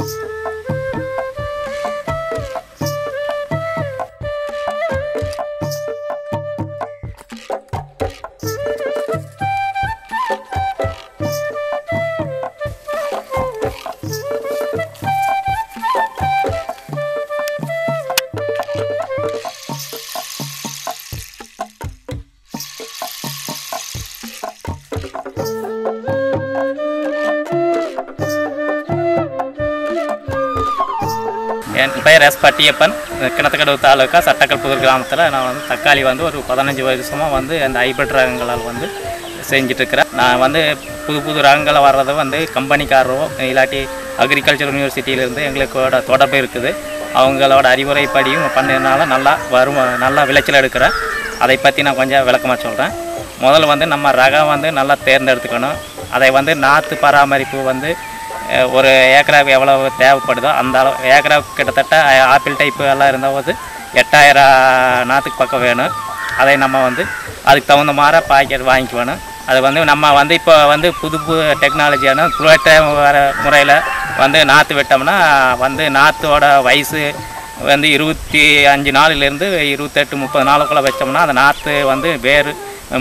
என் பெயர் எஸ் பட்டியப்பன் கிணத்துக்கடவு தாலுக்கா சட்டக்கல் புதூர் கிராமத்தில் நான் வந்து தக்காளி வந்து ஒரு பதினஞ்சு வருஷமாக வந்து அந்த ஹைபிரிட் ரகங்களால் வந்து செஞ்சிட்ருக்கிறேன் நான் வந்து புது புது ரகங்களை வர்றதை வந்து கம்பெனிக்காரரோ இல்லாட்டி அக்ரிகல்ச்சர் யூனிவர்சிட்டியிலேருந்து எங்களுக்கோட தொடர்பு இருக்குது அவங்களோட அறிவுரைப்படியும் பண்ணதுனால நல்லா வரும் நல்லா விளைச்சல் எடுக்கிறேன் அதை பற்றி நான் கொஞ்சம் விளக்கமாக சொல்கிறேன் முதல்ல வந்து நம்ம ரகம் வந்து நல்லா தேர்ந்தெடுத்துக்கணும் அதை வந்து நாற்று பராமரிப்பு வந்து அஹ், ஒரு ஏக்கராவுக்கு எவ்வளவு தேவைப்படுதோ அந்த அளவு ஏக்கராவுக்கு கிட்டத்தட்ட அஹ், ஆப்பிள் டைப்பு எல்லாம் இருந்தால் வந்து எட்டாயிரம் நாற்றுக்கு பக்கம் வேணும் அதை நம்ம வந்து அதுக்கு தகுந்த மாதிரி பாக்கெட் வாங்கிக்கணும் அது வந்து நம்ம வந்து இப்போ வந்து புது புது டெக்னாலஜியான புரோட்ட வர முறையில் வந்து நாற்று விட்டோம்னா வந்து நாற்றோட வயசு வந்து இருபத்தி அஞ்சு நாளிலேருந்து இருபத்தெட்டு முப்பது நாளுக்குள்ளே வச்சோம்னா அந்த நாற்று வந்து வேர்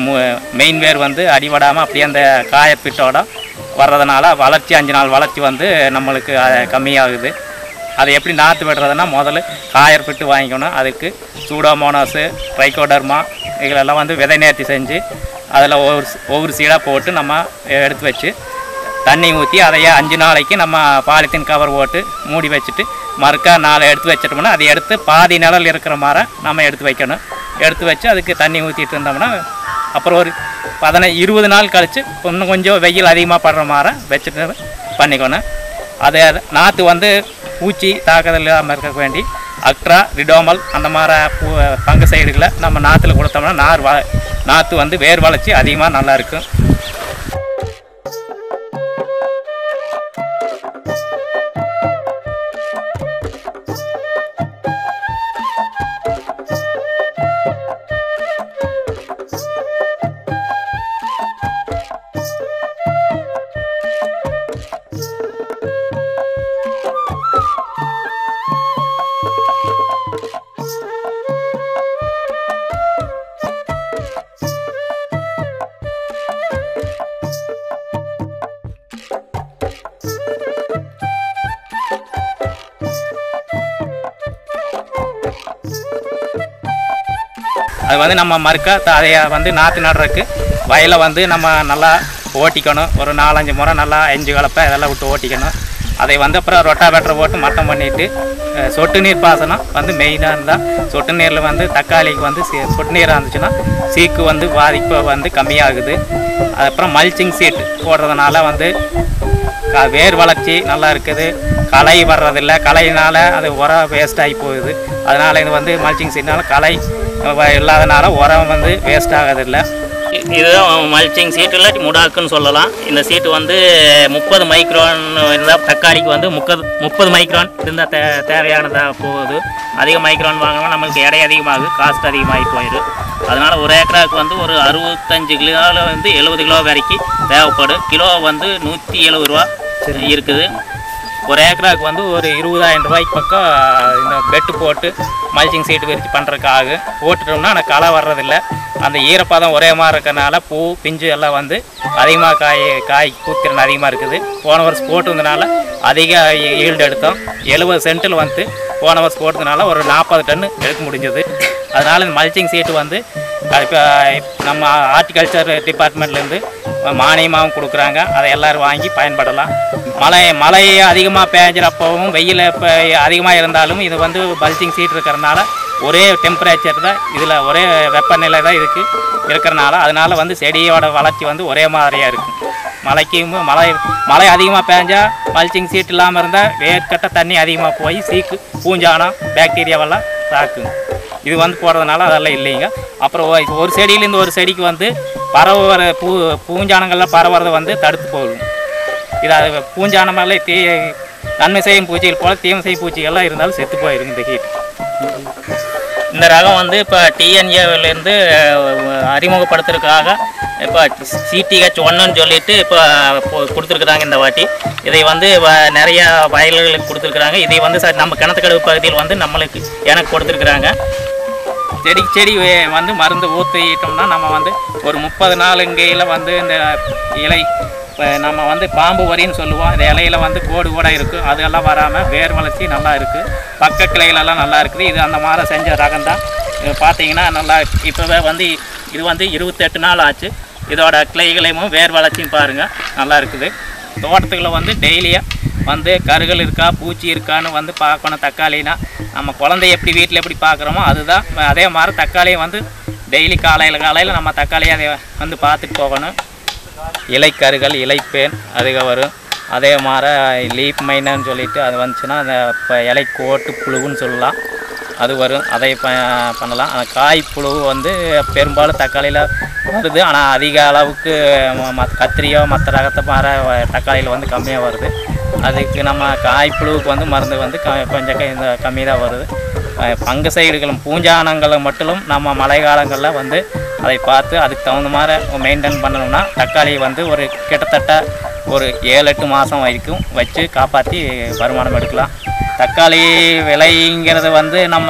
மெயின் வேர் வந்து அடிபடாமல் அப்படியே அந்த காயப்பிட்டோட வர்றதுனால வளர்ச்சி அஞ்சு நாள் வளர்ச்சி வந்து நம்மளுக்கு அஹ், கம்மியாகுது அதை எப்படி நாற்று விடுறதுன்னா முதல்ல காயர் பிட்டு வாங்கிக்கணும் அதுக்கு சூடோமோனாஸு ட்ரைகோடர்மா இதுகளெல்லாம் வந்து விதை நேர்த்தி செஞ்சு அதில் ஒவ்வொரு ஒவ்வொரு சீடாக போட்டு நம்ம எடுத்து வச்சு தண்ணி ஊற்றி அதையே அஞ்சு நாளைக்கு நம்ம பாலித்தீன் கவர் போட்டு மூடி வச்சுட்டு மறுக்கா நாளை எடுத்து வச்சிட்டோம்னா அதை எடுத்து பாதி நிழல் இருக்கிற மாதிரி நம்ம எடுத்து வைக்கணும் எடுத்து வச்சு அதுக்கு தண்ணி ஊற்றிட்டு இருந்தோம்னா அப்புறம் ஒரு பதினை இருபது நாள் கழித்து இன்னும் கொஞ்சம் வெயில் அதிகமாக படுற மாதிரி வச்சுட்டு பண்ணிக்கணும் அது நாற்று வந்து பூச்சி தாக்குதல் இல்லாமல் இருக்க வேண்டி அக்ட்ரா ரிடோமல் அந்த மாதிரி பூ பங்கு சைடுகளை நம்ம நாற்றுல கொடுத்தோம்னா நார் வ நாற்று வந்து வேர் வளர்ச்சி அதிகமாக நல்லா இருக்கும் அது வந்து நம்ம மறுக்கா த- அதை வந்து நாற்று நடுறதுக்கு வயலை வந்து நம்ம நல்லா ஓட்டிக்கணும் ஒரு நாலஞ்சு முறை நல்லா அஞ்சு கலப்பை இதெல்லாம் விட்டு ஓட்டிக்கணும் அதை வந்து அப்புறம் ரொட்டாவேட்டரை போட்டு மட்டம் பண்ணிவிட்டு சொட்டு நீர் பாசனம் வந்து மெயினாக இருந்தால் சொட்டு நீரில் வந்து தக்காளிக்கு வந்து சி- சொட்டு நீராக இருந்துச்சுன்னா சீக்கு வந்து பாதிப்பு வந்து கம்மியாகுது அதுக்கப்புறம் மல்ச்சிங் சீட் போடுறதுனால வந்து க- வேர் வளர்ச்சி நல்லா இருக்குது களை வர்றதில்ல களையினால அது உரம் வேஸ்ட் ஆகி போகுது அதனால் இது வந்து மல்ச்சிங் சீட்னால களை வ- இல்லாதனால உரம் வந்து வேஸ்ட் ஆகிறதில்ல இதுதான் மல்ச்சிங் சீட் இல்லாட்டி முடாக்குன்னு சொல்லலாம் இந்த சீட்டு வந்து முப்பது மைக்ரான் இருந்தால் தக்காளிக்கு வந்து முப்பது முப்பது மைக்ரான் இருந்தால் தே தேவையானதாக போகுது அதிக மைக்ரான் வாங்கினா நம்மளுக்கு எடை அதிகமாகுது காஸ்ட் அதிகமாகி போயிடும் அதனால் ஒரு ஏக்கராவுக்கு வந்து ஒரு அறுபத்தஞ்சு கிலோவில் வந்து எழுபது கிலோ வரைக்கும் தேவைப்படும் கிலோ வந்து நூற்றி எழுபது ரூபா இருக்குது ஒரு ஏக்கராவுக்கு வந்து ஒரு இருபதாயிரம் ரூபாய்க்கு பக்கம் இந்த பெட்டு போட்டு மல்ச்சிங் சீட்டு விரித்து பண்ணுறதுக்கு ஆகும் போட்டுட்டோம்னா ஆனால் களை வர்றதில்ல அந்த ஈரப்பதம் ஒரே மாதிரி இருக்கறனால பூ பிஞ்சு எல்லாம் வந்து அதிகமாக காய் காய் பூத்திறன் அதிகமாக இருக்குது போன வருஷம் போட்டிருந்தனால அதிக ஈல்டு எடுத்தோம் எழுபது சென்ட்டில் வந்து போன வருஷம் போட்டதுனால ஒரு நாற்பது டன்னு எடுக்க முடிஞ்சது அதனால் இந்த மல்ச்சிங் சீட்டு வந்து இப்போ நம்ம ஹார்டிகல்ச்சர் டிபார்ட்மெண்ட்லேருந்து மானியமாகவும் கொடுக்குறாங்க அதை எல்லோரும் வாங்கி பயன்படலாம் மழை மழை அதிகமாக பேஞ்சிறப்பவும் வெயில் இப்போ அதிகமாக இருந்தாலும் இது வந்து பல்ச்சிங் சீட் இருக்கிறனால ஒரே டெம்பரேச்சர் தான் இதில் ஒரே வெப்பநிலை தான் இதுக்கு இருக்கிறனால அதனால வந்து செடியோட வளர்ச்சி வந்து ஒரே மாதிரியாக இருக்கும் மழைக்கும் மழை மழை அதிகமாக பேஞ்சா மல்ச்சிங் சீட் இல்லாமல் இருந்தால் வேர்க்கட்ட தண்ணி அதிகமாக போய் சீக்கு பூஞ்சானம் பாக்டீரியாவெல்லாம் தாக்குங்க இது வந்து போடுறதுனால அதெல்லாம் இல்லைங்க அப்புறம் ஒ- ஒரு செடியிலேருந்து ஒரு செடிக்கு வந்து பரவுற பூ பூஞ்சானங்கள்லாம் பரவுறதை வந்து தடுத்து போகும் இது அது பூஞ்சானமெல்லாம் தீ நன்மை செய்யும் பூச்சிகள் போல் தீமை செய்யும் பூச்சிகள்லாம் இருந்தாலும் செத்து போயிருக்கு இந்த ஹீட் இந்த ரகம் வந்து இப்போ டிஎன்ஏவிலேருந்து அறிமுகப்படுத்துறதுக்காக இப்போ சிடிஹெச் ஒன்றுன்னு சொல்லிட்டு இப்போ கொடுத்துருக்குறாங்க இந்த வாட்டி இதை வந்து வ- நிறைய வயல்களுக்கு கொடுத்துருக்குறாங்க இதை வந்து சார் நம்ம கிணத்துக்கடவு பகுதியில் வந்து நம்மளுக்கு எனக்கு கொடுத்துருக்குறாங்க செடி செடி வே- வந்து மருந்து ஊற்றிட்டோம்னா நம்ம வந்து ஒரு முப்பது நாளுங்கையில் வந்து இந்த இலை இப்போ நம்ம வந்து பாம்பு வரின்னு சொல்லுவோம் இந்த இலையில வந்து கோடு கூட இருக்கும் அதெல்லாம் வராமல் வேர் வளர்ச்சி நல்லா இருக்குது பக்க கிளைகளெல்லாம் நல்லா இருக்குது இது அந்த மாதிரி செஞ்ச ரகம் தான் இது பார்த்தீங்கன்னா நல்லா இப்போவே வந்து இது வந்து இருபத்தெட்டு நாள் ஆச்சு இதோட கிளைகளையும் வேர் வளர்ச்சியும் பாருங்கள் நல்லா இருக்குது தோட்டத்துக்குள்ள வந்து டெய்லியாக வந்து கருகள் இருக்கா பூச்சி இருக்கான்னு வந்து பார்க்கணும் தக்காளினா நம்ம குழந்தைய எப்படி வீட்டில் எப்படி பார்க்குறோமோ அதுதான் அதே மாதிரி தக்காளியை வந்து டெய்லி காலையில் காலையில் நம்ம தக்காளியை அதை வந்து பார்த்துட்டு போகணும் இலைக்கருகள் இலைப்பேன் அதுக வரும் அதே மாதிரி லீப் மைனன்னு சொல்லிட்டு அது வந்துச்சுன்னா அந்த இப்போ இலை கோட்டு புழுவுன்னு சொல்லலாம் அது வரும் அதை ப பண்ணலாம் அந்த காய் புழு வந்து பெரும்பாலும் தக்காளியில் வருது ஆனால் அதிக அளவுக்கு ம- ம கத்திரியோ மற்ற ரகத்தை மாற தக்காளியில் வந்து கம்மியாக வருது அதுக்கு நம்ம காய் புழுவுக்கு வந்து மருந்து வந்து க கொஞ்சம் க- இந்த கம்மி தான் வருது பங்கு சைடுகளும் பூஞ்சானங்களை மட்டும் நம்ம மழை காலங்களில் வந்து அதை பார்த்து அதுக்கு தகுந்த மாதிரி மெயின்டைன் பண்ணணும்னா தக்காளி வந்து ஒரு கிட்டத்தட்ட ஒரு ஏழு எட்டு மாதம் வரைக்கும் வச்சு காப்பாற்றி வருமானம் எடுக்கலாம் தக்காளி விலைங்கிறது வந்து நம்ம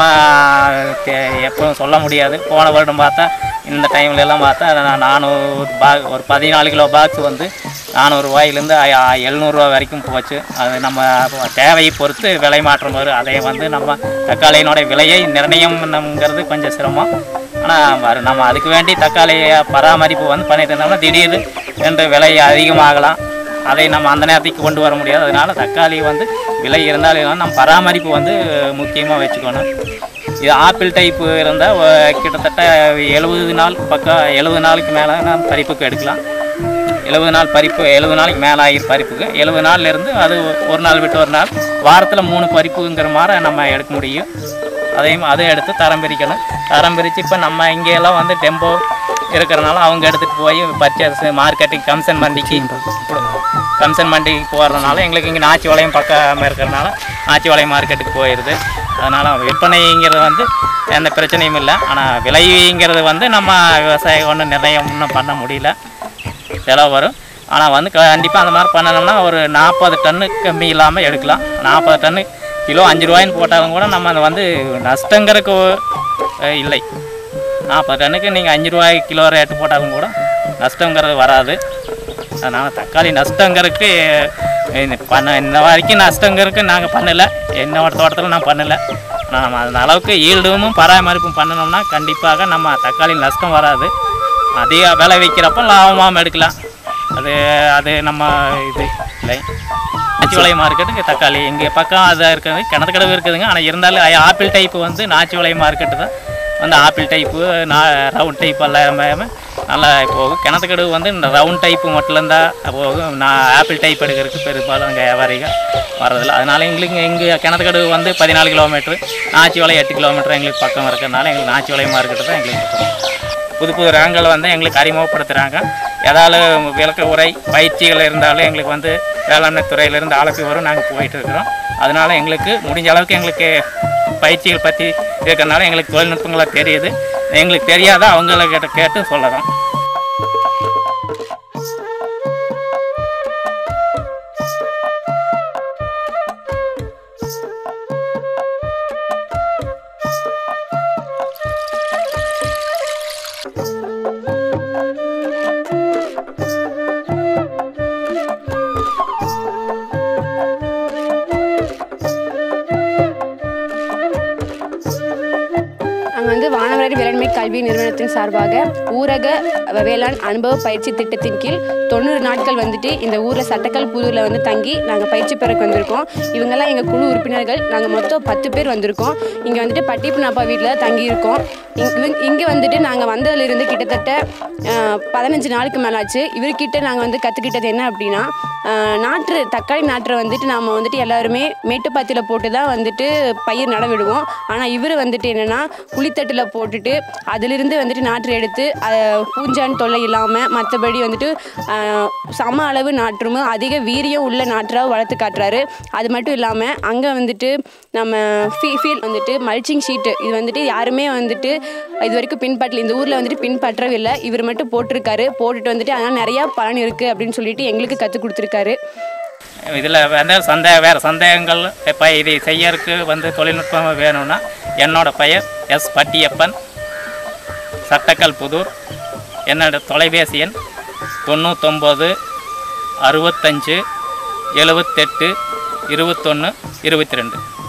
தே- எப்பவும் சொல்ல முடியாது போன வருடம் பார்த்தா இந்த டைம்ல எல்லாம் பார்த்தா நான் நானூறு பாக் ஒரு பதினாலு கிலோ பாக்ஸ் வந்து நானூறுரூவாயிலேருந்து எழுநூறுவா வரைக்கும் போச்சு அது நம்ம தேவையை பொறுத்து விலை மாற்றம் வரும் அதை வந்து நம்ம தக்காளியினுடைய விலையை நிர்ணயம்ங்கிறது கொஞ்சம் சிரமம் ஆனால் நம்ம அதுக்கு வேண்டி தக்காளி பராமரிப்பு வந்து பண்ணிட்டு இருந்தோம்னா திடீர்னு என்று விலை அதிகமாகலாம் அதை நம்ம அந்த நேரத்துக்கு கொண்டு வர முடியாது அதனால தக்காளி வந்து விலை இருந்தாலும் இல்லைனாலும் நம்ம பராமரிப்பு வந்து முக்கியமாக வச்சுக்கணும் இது ஆப்பிள் டைப்பு இருந்தால் கிட்டத்தட்ட எழுபது நாள் பக்கம் எழுபது நாளுக்கு மேலே நம்ம பறிப்புக்கு எடுக்கலாம் எழுபது நாள் பறிப்பு எழுபது நாளைக்கு மேலே ஆகிரு பறிப்புக்கு எழுபது நாள்லேருந்து அது ஒரு நாள் விட்டு ஒரு நாள் வாரத்தில் மூணு பறிப்புங்கிற மாதிரி நம்ம எடுக்க முடியும் அதையும் அதை எடுத்து தரம் பிரிக்கணும் தரம் பிரித்து இப்போ நம்ம இங்கெல்லாம் வந்து டெம்போ இருக்கிறனால அவங்க எடுத்துகிட்டு போய் பர்ச்சேஸ் மார்க்கெட்டிங் கம்சன் மண்டிக்கு கொடு- கம்சன் மண்டிக்கு போகிறதுனால எங்களுக்கு இங்கே நாச்சிவாளையம் பக்கம் இருக்கிறனால நாச்சிவாளையம் மார்க்கெட்டுக்கு போயிடுது அதனால் விற்பனைங்கிறது வந்து எந்த பிரச்சனையும் இல்லை ஆனால் விலைங்கிறது வந்து நம்ம விவசாயம் ஒன்றும் நிர்ணயம் இன்னும் பண்ண முடியல செலவு வரும் ஆனால் வந்து கண்டிப்பாக அந்த மாதிரி பண்ணணும்னா ஒரு நாற்பது டன்னு கம்மி இல்லாமல் எடுக்கலாம் நாற்பது டன்னு கிலோ அஞ்சு ரூபாய்ன்னு போட்டாலும் கூட நம்ம அதை வந்து நஷ்டங்கிறதுக்கு அஹ், இல்லை நாற்பது டன்னுக்கு நீங்கள் அஞ்சு ரூபாய் கிலோ ரேட்டு போட்டாலும் கூட நஷ்டங்கிறது வராது அதனால் தக்காளி நஷ்டங்கிறதுக்கு இந்த பண்ண இந்த வரைக்கும் நஷ்டங்கிறதுக்கு நாங்கள் பண்ணலை என்னோட தோட்டத்தில் நான் பண்ணலை ஆனால் நம்ம அந்த அளவுக்கு ஈல்டும் பராமரிப்பும் பண்ணணும்னா கண்டிப்பாக நம்ம தக்காளி நஷ்டம் வராது அதிக விலை விற்கிறப்ப லாபமாக எடுக்கலாம் அது அது நம்ம இது இல்லை நாச்சிவளை மார்க்கெட்டுக்கு தக்காளி இங்கே பக்கம் அது இருக்குது கிணத்து கடவு இருக்குதுங்க ஆனால் இருந்தாலும் ஆ- ஆப்பிள் டைப்பு வந்து நாச்சிவளை மார்க்கெட்டு தான் வந்து ஆப்பிள் டைப்பு நான் ரவுண்ட் டைப் எல்லாமே நல்லா போகும் கிணத்து கடவு வந்து இந்த ரவுண்ட் டைப்பு மட்டும்தான் போகும் நான் ஆப்பிள் டைப் எடுக்கிறதுக்கு பெரும்பாலும் அங்கே வியாபாரிகள் வர்றதில்ல அதனால எங்களுக்கு இங்கே கிணத்து கடவு வந்து பதினாலு கிலோமீட்ரு நாச்சிவளை எட்டு கிலோமீட்டர் எங்களுக்கு பக்கம் இருக்கிறதுனால எங்களுக்கு நாச்சிவளை மார்க்கெட்டு தான் எங்களுக்கு பக்கம் புது புது ரகங்களை வந்து எங்களுக்கு அறிமுகப்படுத்துகிறாங்க ஏதாவது விளக்க உரை பயிற்சிகள் இருந்தாலும் எங்களுக்கு வந்து வேளாண்மை துறையிலேருந்து அழைப்பு வரும் நாங்கள் போயிட்டு இருக்கிறோம் அதனால எங்களுக்கு முடிஞ்ச அளவுக்கு எங்களுக்கு பயிற்சிகள் பற்றி இருக்கிறனால எங்களுக்கு தொழில்நுட்பங்களை தெரியுது எங்களுக்கு தெரியாத அவங்கள கிட்ட கேட்டு சொல்லலாம் நாங்கள் வந்து வானவரடி வேளாண்மை கல்வி நிறுவனத்தின் சார்பாக ஊரக வேளாண் அனுபவ பயிற்சி திட்டத்தின் கீழ் தொண்ணூறு நாட்கள் வந்துட்டு இந்த ஊரில் சட்டக்கல் புதூரில் வந்து தங்கி நாங்கள் பயிற்சி பெறக்கு வந்திருக்கோம் இவங்கெல்லாம் எங்கள் குழு உறுப்பினர்கள் நாங்கள் மொத்தம் பத்து பேர் வந்திருக்கோம் இங்கே வந்துட்டு பட்டிப்புனாப்பா வீட்டில் தான் தங்கியிருக்கோம் இங்கே வந்துட்டு நாங்கள் வந்ததுலேருந்து கிட்டத்தட்ட அஹ், பதினஞ்சு நாளுக்கு மேலாச்சு இவர்கிட்ட நாங்கள் வந்து கற்றுக்கிட்டது என்ன அப்படின்னா அஹ், நாற்று தக்காளி நாற்றை வந்துட்டு நாம் வந்துட்டு எல்லாருமே மேட்டுப்பாத்தியில் போட்டு தான் வந்துட்டு பயிர் நட விடுவோம் ஆனால் இவர் வந்துட்டு என்னென்னா குழித்தட்டில் போட்டுட்டு அதிலிருந்து வந்துட்டு நாற்று எடுத்து அதை பூஞ்சான் தொல்லை இல்லாமல் மற்றபடி வந்துட்டு ஆஹ், சம அளவு நாற்றும் அதிக வீரியம் உள்ள நாற்றாக வளர்த்து காட்டுறாரு அது மட்டும் இல்லாமல் அங்கே வந்துட்டு நம்ம ஃபீ ஃபீல் வந்துட்டு மல்ச்சிங் ஷீட்டு இது வந்துட்டு யாருமே வந்துட்டு இது வரைக்கும் பின்பற்றல இந்த ஊரில் வந்துட்டு பின்பற்றவில்லை இவர் மட்டும் போட்டிருக்காரு போட்டுட்டு வந்துட்டு அதனால் நிறையா பலன் இருக்குது அப்படின்னு சொல்லிட்டு எங்களுக்கு கற்றுக் கொடுத்துருக்காரு இதில் வந்து சந்தேக வேறு சந்தேகங்கள் இப்போ இது செய்யறதுக்கு வந்து தொழில்நுட்பம் வேணும்னா என்னோட பெயர் எஸ் பட்டியப்பன் சட்டக்கல் புதூர் என்னோட தொலைபேசி எண் தொண்ணூத்தொம்பது அறுபத்தஞ்சு எழுவத்தெட்டு இருபத்தொன்று இருபத்தி ரெண்டு